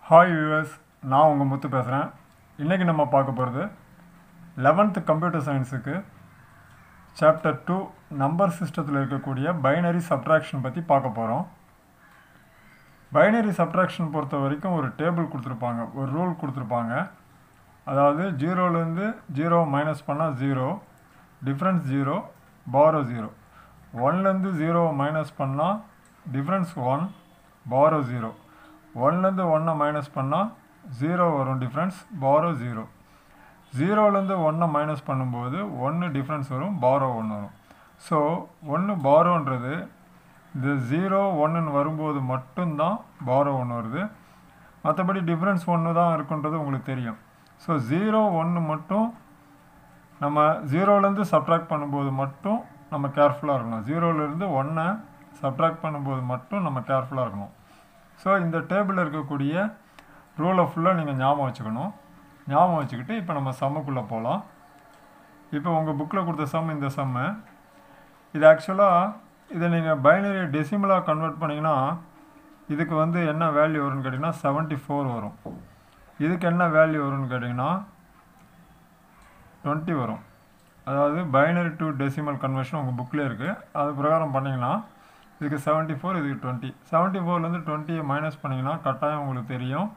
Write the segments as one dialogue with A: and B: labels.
A: hi viewers நான் உங்கள் முத்து பேசுகிறேன் இன்றைக்கி நம்ம பார்க்க போகிறது லெவன்த்து கம்ப்யூட்டர் சயின்ஸுக்கு சாப்டர் டூ நம்பர் சிஸ்டத்தில் இருக்கக்கூடிய பைனரி சப்ட்ராக்ஷன் பற்றி பார்க்க போகிறோம் பைனரி சப்ட்ராக்ஷன் பொறுத்த வரைக்கும் ஒரு டேபிள் கொடுத்துருப்பாங்க ஒரு ரூல் கொடுத்துருப்பாங்க அதாவது ஜீரோலேருந்து ஜீரோ மைனஸ் பண்ணால் zero difference zero borrow zero ஒன்லேருந்து ஜீரோ மைனஸ் பண்ணால் டிஃப்ரென்ஸ் ஒன் பாரோ ஜீரோ ஒன்லேருந்து ஒன்றை மைனஸ் பண்ணால் ஜீரோ வரும் டிஃப்ரென்ஸ் பாரோ ஜீரோ ஜீரோலேருந்து ஒன்றை மைனஸ் பண்ணும்போது ஒன்று டிஃப்ரென்ஸ் வரும் பாரோ ஒன்று வரும் ஸோ ஒன்று பாரோன்றது இந்த ஜீரோ ஒன்றுன்னு வரும்போது மட்டும்தான் பாரோ ஒன்று வருது மற்றபடி டிஃப்ரென்ஸ் ஒன்று தான் இருக்குன்றது உங்களுக்கு தெரியும் ஸோ ஜீரோ ஒன்று மட்டும் நம்ம ஜீரோலேருந்து சப்ட்ராக்ட் பண்ணும்போது மட்டும் நம்ம கேர்ஃபுல்லாக இருக்கணும் ஜீரோலேருந்து ஒன்றை சப்ட்ராக்ட் பண்ணும்போது மட்டும் நம்ம கேர்ஃபுல்லாக இருக்கணும் ஸோ இந்த டேபிளில் இருக்கக்கூடிய ரூலை ஃபுல்லாக நீங்கள் ஞாபகம் வச்சுக்கணும் ஞாபகம் வச்சுக்கிட்டு இப்போ நம்ம சம்முக்குள்ளே போகலாம் இப்போ உங்கள் புக்கில் கொடுத்த சம் இந்த சம்மு இது ஆக்சுவலாக இதை நீங்கள் பைனரி டெசிமலாக கன்வெர்ட் பண்ணிங்கன்னா இதுக்கு வந்து என்ன வேல்யூ வரும்னு கேட்டிங்கன்னா செவன்ட்டி ஃபோர் வரும் இதுக்கு என்ன வேல்யூ வரும்னு கேட்டிங்கன்னா டுவெண்ட்டி வரும் அதாவது பைனரி டு டெசிமல் கன்வர்ஷன் உங்கள் புக்கில் இருக்குது அது பிரகாரம் பண்ணிங்கன்னா இதுக்கு செவன்ட்டி ஃபோர் இதுக்கு டுவெண்ட்டி செவன்ட்டி ஃபோர்லேருந்து டுவெண்ட்டியை மைனஸ் பண்ணிங்கன்னா கட்டாயம் உங்களுக்கு தெரியும்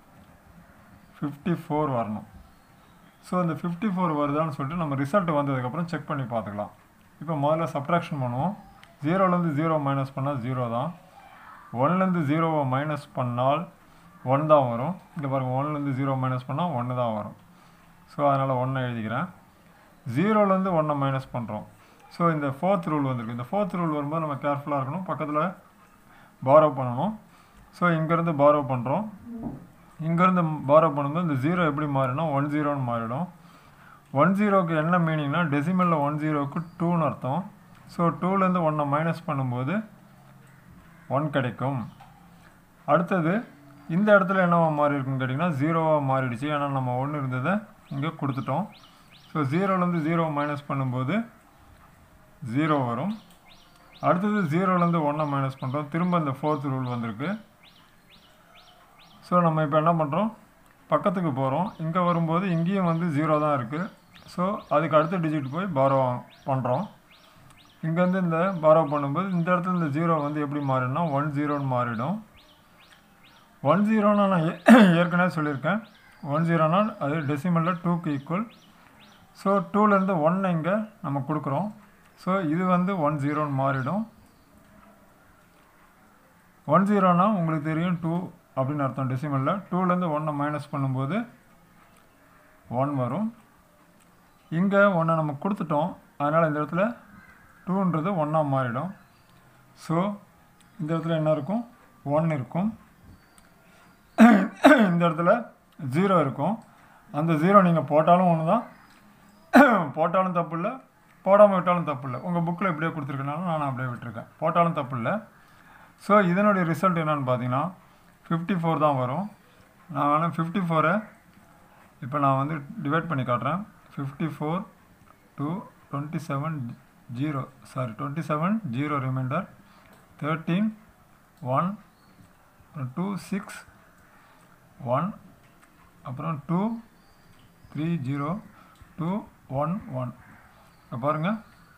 A: ஃபிஃப்டி ஃபோர் வரணும் ஸோ இந்த ஃபிஃப்டி ஃபோர் வருதான்னு சொல்லிட்டு நம்ம ரிசல்ட் வந்ததுக்கப்புறம் செக் பண்ணி பார்த்துக்கலாம் இப்போ முதல்ல சப்ட்ராக்ஷன் பண்ணுவோம் ஜீரோலேருந்து ஜீரோ மைனஸ் பண்ணால் ஜீரோ தான் ஒன்லேருந்து ஜீரோவை மைனஸ் பண்ணால் ஒன் தான் வரும் இங்கே பாருங்கள் ஒன்லேருந்து ஜீரோ மைனஸ் பண்ணால் ஒன்று தான் வரும் ஸோ அதனால் ஒன்றை எழுதிக்கிறேன் ஜீரோலேருந்து ஒன்றை மைனஸ் பண்ணுறோம் ஸோ இந்த ஃபோர்த் ரூல் வந்திருக்கு இந்த ஃபோர்த் ரூல் வரும்போது நம்ம கேர்ஃபுல்லாக இருக்கணும் பக்கத்தில் பாரோ பண்ணணும் ஸோ இங்கேருந்து பாரோ பண்ணுறோம் இங்கேருந்து பாரோ பண்ணும்போது இந்த ஜீரோ எப்படி மாறினா ஒன் ஜீரோன்னு மாறிடும் ஒன் ஜீரோக்கு என்ன மீனிங்னா டெசிமலில் ஒன் ஜீரோக்கு டூன்னு அர்த்தம் ஸோ டூலேருந்து ஒன்றை மைனஸ் பண்ணும்போது ஒன் கிடைக்கும் அடுத்தது இந்த இடத்துல என்னவா மாறி இருக்குன்னு கேட்டிங்கன்னா ஜீரோவாக மாறிடுச்சு ஏன்னா நம்ம ஒன்று இருந்ததை இங்கே கொடுத்துட்டோம் ஸோ ஜீரோலேருந்து ஜீரோ மைனஸ் பண்ணும்போது ஜீரோ வரும் அடுத்தது ஜீரோலேருந்து ஒன்றை மைனஸ் பண்ணுறோம் திரும்ப இந்த ஃபோர்த் ரூல் வந்திருக்கு ஸோ நம்ம இப்போ என்ன பண்ணுறோம் பக்கத்துக்கு போகிறோம் இங்கே வரும்போது இங்கேயும் வந்து ஜீரோ தான் இருக்குது ஸோ அதுக்கு அடுத்த டிஜிட் போய் பாரோ பண்ணுறோம் இங்கேருந்து இந்த பாரோ பண்ணும்போது இந்த இடத்துல இந்த ஜீரோ வந்து எப்படி மாறிடும்னா ஒன் ஜீரோன்னு மாறிடும் ஒன் ஜீரோனா நான் ஏற்கனவே சொல்லியிருக்கேன் ஒன் ஜீரோனா அது டெசிமலில் டூக்கு ஈக்குவல் ஸோ டூலேருந்து ஒன்னை இங்கே நம்ம கொடுக்குறோம் ஸோ இது வந்து ஒன் ஜீரோன்னு மாறிடும் ஒன் ஜீரோனா உங்களுக்கு தெரியும் டூ அப்படின்னு அர்த்தம் டெசிமலில் டூலேருந்து ஒன்னை மைனஸ் பண்ணும்போது ஒன் வரும் இங்கே ஒன்றை நம்ம கொடுத்துட்டோம் அதனால் இந்த இடத்துல டூன்றது ஒன்றா மாறிடும் ஸோ இந்த இடத்துல என்ன இருக்கும் ஒன் இருக்கும் இந்த இடத்துல ஜீரோ இருக்கும் அந்த ஜீரோ நீங்கள் போட்டாலும் ஒன்று தான் போட்டாலும் தப்பு இல்லை போடாமல் விட்டாலும் தப்பு இல்லை உங்கள் புக்கில் இப்படியே கொடுத்துருக்கனாலும் நான் அப்படியே விட்டுருக்கேன் போட்டாலும் தப்பு இல்லை ஸோ இதனுடைய ரிசல்ட் என்னென்னு பார்த்தீங்கன்னா ஃபிஃப்டி ஃபோர் தான் வரும் நான் வேணால் ஃபிஃப்டி ஃபோரை இப்போ நான் வந்து டிவைட் பண்ணி காட்டுறேன் fifty four two twenty seven zero sorry twenty seven zero remainder thirteen one two six one அப்புறம் two three zero two one one பாருங்கள்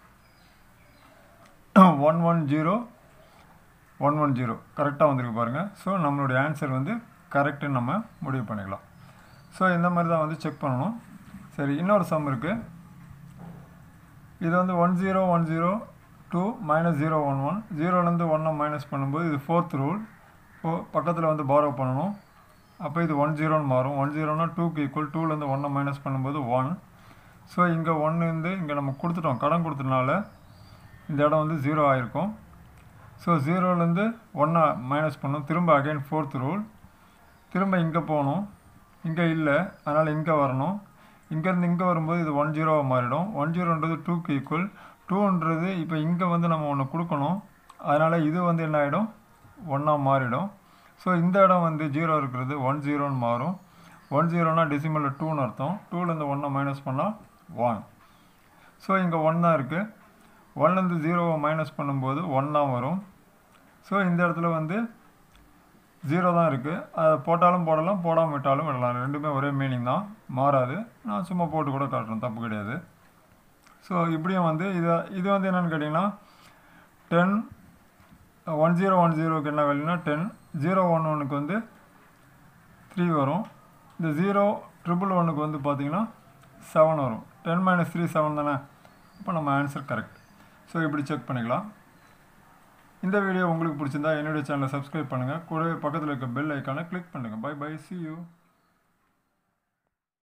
A: one one zero one one zero கரெக்டாக வந்திருக்கு பாருங்கள் ஸோ நம்மளுடைய ஆன்சர் வந்து கரெக்டுன்னு நம்ம முடிவு பண்ணிக்கலாம் ஸோ இந்த மாதிரி தான் வந்து செக் பண்ணணும் சரி இன்னொரு சம் இருக்குது இது வந்து one zero one zero two minus zero one one ஜீரோலேருந்து ஒன்னை மைனஸ் பண்ணும்போது இது ஃபோர்த் ரூல் ஃபோ பக்கத்தில் வந்து பாரோ பண்ணணும் அப்போ இது ஒன் ஜீரோன்னு மாறும் ஒன் ஜீரோனா டூக்கு ஈக்குவல் டூலேருந்து ஒன்னை மைனஸ் பண்ணும்போது ஒன் ஸோ இங்கே ஒன்று இருந்து இங்கே நம்ம கொடுத்துட்டோம் கடன் கொடுத்ததுனால இந்த இடம் வந்து ஜீரோ ஆகிருக்கும் ஸோ ஜீரோலேருந்து ஒன்றை மைனஸ் பண்ணணும் திரும்ப அகைன் ஃபோர்த் ரூல் திரும்ப இங்கே போகணும் இங்கே இல்லை அதனால் இங்கே வரணும் இங்கேருந்து இங்கே வரும்போது இது ஒன் ஜீரோவாக மாறிடும் ஒன் ஜீரோன்றது டூக்கு ஈக்குவல் டூன்றது இப்போ இங்கே வந்து நம்ம ஒன்று கொடுக்கணும் அதனால் இது வந்து என்ன ஆகிடும் ஒன்றா மாறிடும் ஸோ இந்த இடம் வந்து ஜீரோ இருக்கிறது ஒன் ஜீரோன்னு மாறும் ஒன் ஜீரோனா டெசிமலில் டூன்னு அர்த்தம் டூலேருந்து ஒன்றை மைனஸ் பண்ணால் ஒன் ஸோ இங்கே ஒன் தான் இருக்குது ஒன்லேருந்து ஜீரோவை மைனஸ் பண்ணும்போது ஒன் தான் வரும் ஸோ இந்த இடத்துல வந்து ஜீரோ தான் இருக்குது அதை போட்டாலும் போடலாம் போடாமல் விட்டாலும் விடலாம் ரெண்டுமே ஒரே மீனிங் தான் மாறாது நான் சும்மா போட்டு கூட காட்டுறேன் தப்பு கிடையாது ஸோ இப்படியும் வந்து இதை இது வந்து என்னென்னு கேட்டிங்கன்னா டென் ஒன் ஜீரோ ஒன் ஜீரோக்கு என்ன வேல்யூனா டென் ஜீரோ ஒன் ஒனுக்கு வந்து த்ரீ வரும் இந்த ஜீரோ ட்ரிபிள் ஒன்னுக்கு வந்து பார்த்தீங்கன்னா செவன் வரும் டென் மைனஸ் த்ரீ செவன் தானே இப்போ நம்ம ஆன்சர் கரெக்ட் ஸோ இப்படி செக் பண்ணிக்கலாம் இந்த வீடியோ உங்களுக்கு பிடிச்சிருந்தா என்னுடைய சேனலை சப்ஸ்கிரைப் பண்ணுங்கள் கூடவே பக்கத்தில் இருக்க பெல் ஐக்கானை கிளிக் பண்ணுங்கள் பை பை சி யூ